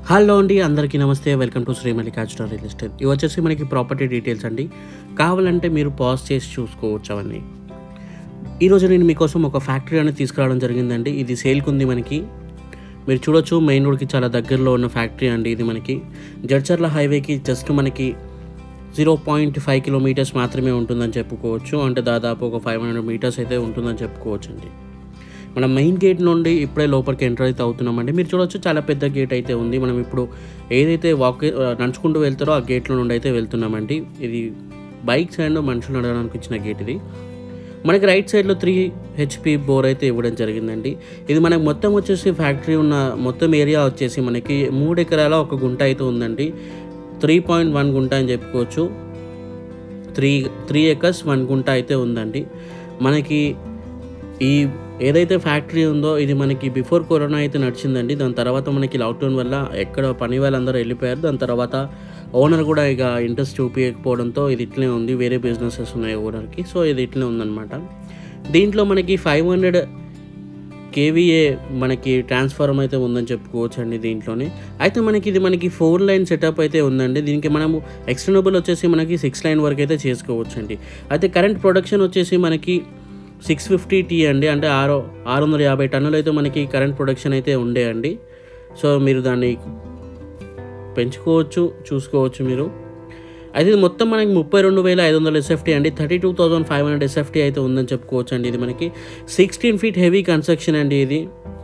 hello అండి అందరికీ నమస్తే welcome to Shri Mallikarjuna real estate ఇవి వచ్చేసి మనకి ప్రాపర్టీ డీటెయిల్స్ అండి కావాలంటే మీరు పాజ్ చేసి చూసుకోవచ్చు అవన్నీ ఈరోజు నేను మీకోసం ఒక ఫ్యాక్టరీ అనేది తీసుకురావడం జరిగిందండి ఇది సేల్కి ఉంది మనకి మీరు చూడొచ్చు మెయిన్ రోడ్కి చాలా దగ్గరలో ఉన్న ఫ్యాక్టరీ అండి ఇది మనకి జడ్చర్ల హైవేకి జస్ట్ మనకి జీరో పాయింట్ ఫైవ్ కిలోమీటర్స్ మాత్రమే ఉంటుందని చెప్పుకోవచ్చు అంటే దాదాపు ఒక ఫైవ్ హండ్రెడ్ మీటర్స్ అయితే ఉంటుందని చెప్పుకోవచ్చు అండి మనం మెయిన్ గేట్ నుండి ఇప్పుడే లోపలికి ఎంటర్ అయితే అవుతున్నామండి మీరు చూడొచ్చు చాలా పెద్ద గేట్ అయితే ఉంది మనం ఇప్పుడు ఏదైతే వాక్ నడుచుకుంటూ వెళ్తారో ఆ గేట్లో నుండి అయితే వెళ్తున్నామండి ఇది బైక్స్ అండ్ మనుషులు నడవడానికి ఇచ్చిన గేట్ ఇది మనకి రైట్ సైడ్లో త్రీ హెచ్పి బోర్ అయితే ఇవ్వడం జరిగిందండి ఇది మనకి మొత్తం వచ్చేసి ఫ్యాక్టరీ ఉన్న మొత్తం ఏరియా వచ్చేసి మనకి మూడు ఎకరాల ఒక గుంట అయితే ఉందండి త్రీ పాయింట్ వన్ గుంట అని చెప్పుకోవచ్చు త్రీ త్రీ ఎకర్స్ వన్ గుంట అయితే ఉందండి మనకి ఈ ఏదైతే ఫ్యాక్టరీ ఉందో ఇది మనకి బిఫోర్ కరోనా అయితే నడిచిందండి దాని తర్వాత మనకి లాక్డౌన్ వల్ల ఎక్కడ పని వాళ్ళందరూ వెళ్ళిపోయారు దాని తర్వాత ఓనర్ కూడా ఇక ఇంట్రెస్ట్ చూపించకపోవడంతో ఇది ఇట్లే ఉంది వేరే బిజినెసెస్ ఉన్నాయి ఓనర్కి సో ఇది ఇట్లే ఉందన్నమాట దీంట్లో మనకి ఫైవ్ హండ్రెడ్ కేవీఏ మనకి ట్రాన్స్ఫార్మ్ అయితే ఉందని చెప్పుకోవచ్చు అండి దీంట్లోనే అయితే మనకి ఇది మనకి ఫోర్ లైన్ సెటప్ అయితే ఉందండి దీనికి మనము ఎక్స్టర్నబుల్ వచ్చేసి మనకి సిక్స్ లైన్ వరకు అయితే చేసుకోవచ్చు అండి అయితే కరెంట్ ప్రొడక్షన్ వచ్చేసి మనకి సిక్స్ ఫిఫ్టీ టీ అండి అంటే ఆరు ఆరు వందల యాభై టన్నులు అయితే మనకి కరెంట్ ప్రొడక్షన్ అయితే ఉండే అండి సో మీరు దాన్ని పెంచుకోవచ్చు చూసుకోవచ్చు మీరు అయితే ఇది మొత్తం మనకి ముప్పై రెండు వేల ఐదు వందల ఎస్ఎఫ్టీ అండి thirty two thousand five hundred SFT అయితే ఉందని చెప్పుకోవచ్చు అండి ఇది మనకి సిక్స్టీన్ ఫీట్ హెవీ కన్స్ట్రక్షన్ అండి ఇది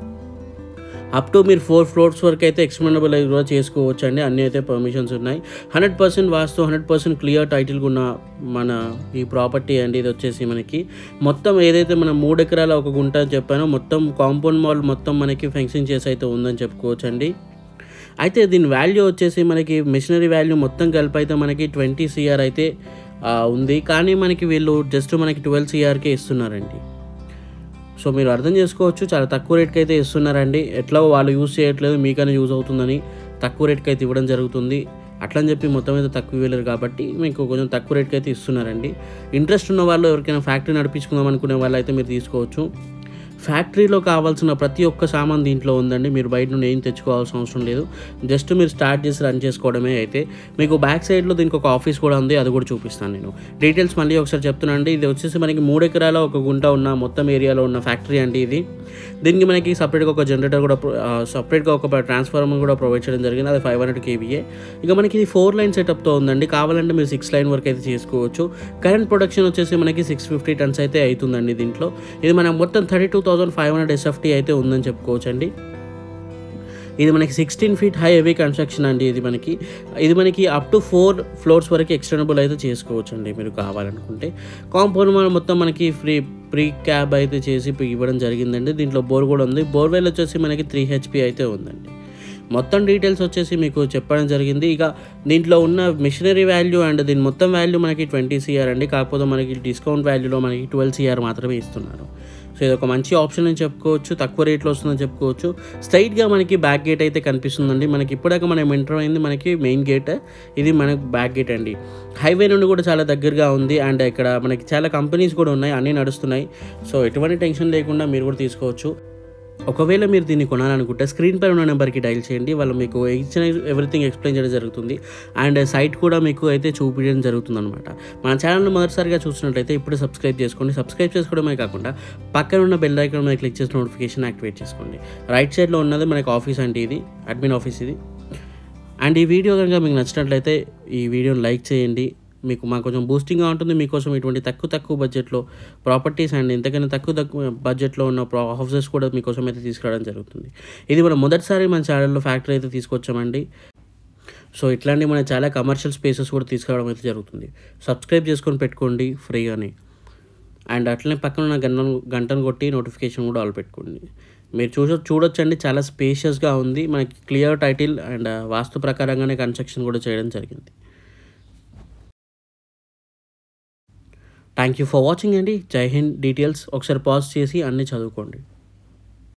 అప్ టు మీరు ఫోర్ ఫ్లోర్స్ వరకు అయితే ఎక్స్పెండబుల్ కూడా చేసుకోవచ్చు అండి అన్నీ అయితే పర్మిషన్స్ ఉన్నాయి hundred percent vastu hundred percent clear title ఉన్న మన ఈ ప్రాపర్టీ అండి ఇది వచ్చేసి మనకి మొత్తం ఏదైతే మనం మూడు ఎకరాల ఒక గుంట అని చెప్పానో మొత్తం కాంపౌండ్ మాల్ మొత్తం మనకి ఫెన్సింగ్ చేసి అయితే ఉందని చెప్పుకోవచ్చు అండి అయితే దీని వాల్యూ వచ్చేసి మనకి మిషనరీ వాల్యూ మొత్తం కలిపి అయితే మనకి ట్వంటీ సిఆర్ అయితే ఆ, ఉంది కానీ మనకి వీళ్ళు జస్ట్ మనకి ట్వెల్వ్ సిఆర్కే ఇస్తున్నారండి సో మీరు అర్థం చేసుకోవచ్చు చాలా తక్కువ రేట్కి అయితే ఇస్తున్నారండి ఎట్లా వాళ్ళు యూజ్ చేయట్లేదు మీకైనా యూజ్ అవుతుందని తక్కువ రేట్కి అయితే ఇవ్వడం జరుగుతుంది అట్లా అని చెప్పి మొత్తం అయితే తక్కువ ఇవ్వలేరు కాబట్టి మీకు కొంచెం తక్కువ రేట్కి అయితే ఇస్తున్నారండి ఇంట్రెస్ట్ ఉన్న వాళ్ళు ఎవరికైనా ఫ్యాక్టరీ నడిపించుకుందాం అనుకునే వాళ్ళు అయితే మీరు తీసుకోవచ్చు ఫ్యాక్టరీలో కావాల్సిన ప్రతి ఒక్క సామాన్ దీంట్లో ఉందండి మీరు బయట నుండి ఏం తెచ్చుకోవాల్సిన అవసరం లేదు జస్ట్ మీరు స్టార్ట్ చేసి రన్ చేసుకోవడమే అయితే మీకు బ్యాక్ సైడ్లో దీనికి ఒక ఆఫీస్ కూడా ఉంది అది కూడా చూపిస్తాను నేను డీటెయిల్స్ మళ్ళీ ఒకసారి చెప్తున్నానండి ఇది వచ్చేసి మనకి మూడు ఎకరాల ఒక గుంట ఉన్న మొత్తం ఏరియాలో ఉన్న ఫ్యాక్టరీ అండి ఇది దీనికి మనకి సపరేట్గా ఒక జనరేటర్ కూడా సపరేట్గా ఒక ట్రాన్స్ఫార్మర్ కూడా ప్రొవైడ్ చేయడం జరిగింది అది ఫైవ్ హండ్రెడ్ కేవీఏ ఇక మనకి ఇది ఫోర్ లైన్ సెటప్తో ఉందండి కావాలంటే మీరు సిక్స్ లైన్ వరకు అయితే చేసుకోవచ్చు కరెంట్ ప్రొడక్షన్ వచ్చేసి మనకి సిక్స్ ఫిఫ్టీ టన్స్ అయితే అవుతుందండి దీంట్లో ఇది మనకు మొత్తం thirty two thousand five hundred SFT అయితే ఉందని చెప్పుకోవచ్చు అండి ఇది మనకి sixteen feet high heavy construction అండి ఇది మనకి ఇది మనకి అప్ టు ఫోర్ ఫ్లోర్స్ వరకు ఎక్స్టెండబుల్ అయితే చేసుకోవచ్చు అండి మీరు కావాలనుకుంటే కాంపౌండ్ మనం మొత్తం మనకి ఫ్రీ ప్రీ క్యాబ్ అయితే చేసి ఇవ్వడం జరిగిందండి దీంట్లో బోర్ కూడా ఉంది బోర్వెల్ వచ్చేసి మనకి త్రీ హెచ్పి అయితే ఉందండి మొత్తం డీటెయిల్స్ వచ్చేసి మీకు చెప్పడం జరిగింది ఇక దీంట్లో ఉన్న మిషనరీ వాల్యూ అండ్ దీని మొత్తం వాల్యూ మనకి ట్వంటీ సిఆర్ అండి కాకపోతే మనకి డిస్కౌంట్ వాల్యూలో మనకి ట్వెల్వ్ సిఆర్ మాత్రమే ఇస్తున్నారు సో ఇది ఒక మంచి ఆప్షన్ అని చెప్పుకోవచ్చు తక్కువ రేట్లో వస్తుందని చెప్పుకోవచ్చు స్ట్రైట్గా మనకి బ్యాక్ గేట్ అయితే కనిపిస్తుందండి మనకి ఇప్పటిదాకా మనం ఎంటర్ అయింది మనకి మెయిన్ గేట్ ఇది మనకి బ్యాక్ గేట్ అండి హైవే నుండి కూడా చాలా దగ్గరగా ఉంది అండ్ ఇక్కడ మనకి చాలా కంపెనీస్ కూడా ఉన్నాయి అన్నీ నడుస్తున్నాయి సో ఎటువంటి టెన్షన్ లేకుండా మీరు కూడా తీసుకోవచ్చు ఒకవేళ మీరు దీన్ని కొనాలనుకుంటే స్క్రీన్ పై ఉన్న నెంబర్కి డైల్ చేయండి వాళ్ళు మీకు ఇచ్చిన ఎవ్రీథింగ్ ఎక్స్ప్లెయిన్ చేయడం జరుగుతుంది అండ్ సైట్ కూడా మీకు అయితే చూపించడం జరుగుతుంది అనమాట మన ఛానల్ని మొదటిసారిగా చూసినట్లయితే ఇప్పుడు సబ్స్క్రైబ్ చేసుకోండి సబ్స్క్రైబ్ చేసుకోవడమే కాకుండా పక్కన ఉన్న బెల్ ఐకాన్ మీద క్లిక్ చేసి నోటిఫికేషన్ యాక్టివేట్ చేసుకోండి రైట్ సైడ్లో ఉన్నది మనకి ఆఫీస్ అంటే ఇది అడ్మిన్ ఆఫీస్ ఇది అండ్ ఈ వీడియో కనుక మీకు నచ్చినట్లయితే ఈ వీడియోని లైక్ చేయండి మీకు మాకు కొంచెం బూస్టింగ్గా ఉంటుంది మీకోసం ఇటువంటి తక్కువ తక్కువ బడ్జెట్లో ప్రాపర్టీస్ అండ్ ఇంతకన్నా తక్కువ తక్కువ బడ్జెట్లో ఉన్న ప్రా హౌసెస్ కూడా మీకోసం అయితే తీసుకురావడం జరుగుతుంది ఇది మనం మొదటిసారి మన ఛానల్లో ఫ్యాక్టరీ అయితే తీసుకొచ్చామండి సో ఇట్లాంటి మన చాలా కమర్షియల్ స్పేసెస్ కూడా తీసుకురావడం అయితే జరుగుతుంది సబ్స్క్రైబ్ చేసుకొని పెట్టుకోండి ఫ్రీగానే అండ్ అట్లనే పక్కన ఉన్న గంటను గంటను కొట్టి నోటిఫికేషన్ కూడా ఆల్ పెట్టుకోండి మీరు చూస చూడొచ్చండి చాలా స్పేషియస్గా ఉంది మనకి క్లియర్ టైటిల్ అండ్ వాస్తు ప్రకారంగానే కన్స్ట్రక్షన్ కూడా చేయడం జరిగింది థ్యాంక్ యూ ఫర్ వాచింగ్ అండి జై హింద్ డీటెయిల్స్ ఒకసారి పాజ్ చేసి అన్నీ చదువుకోండి